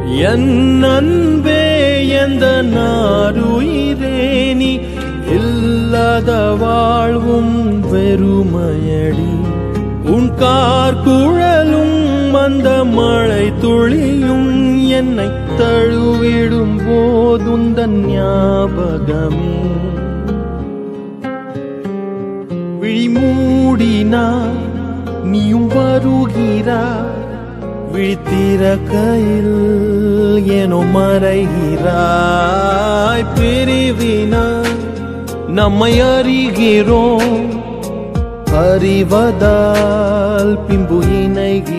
என் அன்பே எந்த நாருயிரே நீ இல்லாத வாழ்வும் வெறுமையடி உன் கார் குழலும் அந்த மழை துளியும் என்னை தழுவிடும் போதுந்தன் ஞாபகமே விழி மூடினாய் நீயும் வருகிறாய் விழித்திறக்கையில் ஏனோ மறைகிறாய் பிரிவினாய் நம்மை அறிகிறோம் அறிவதால் பின்பு இணைகிறோம்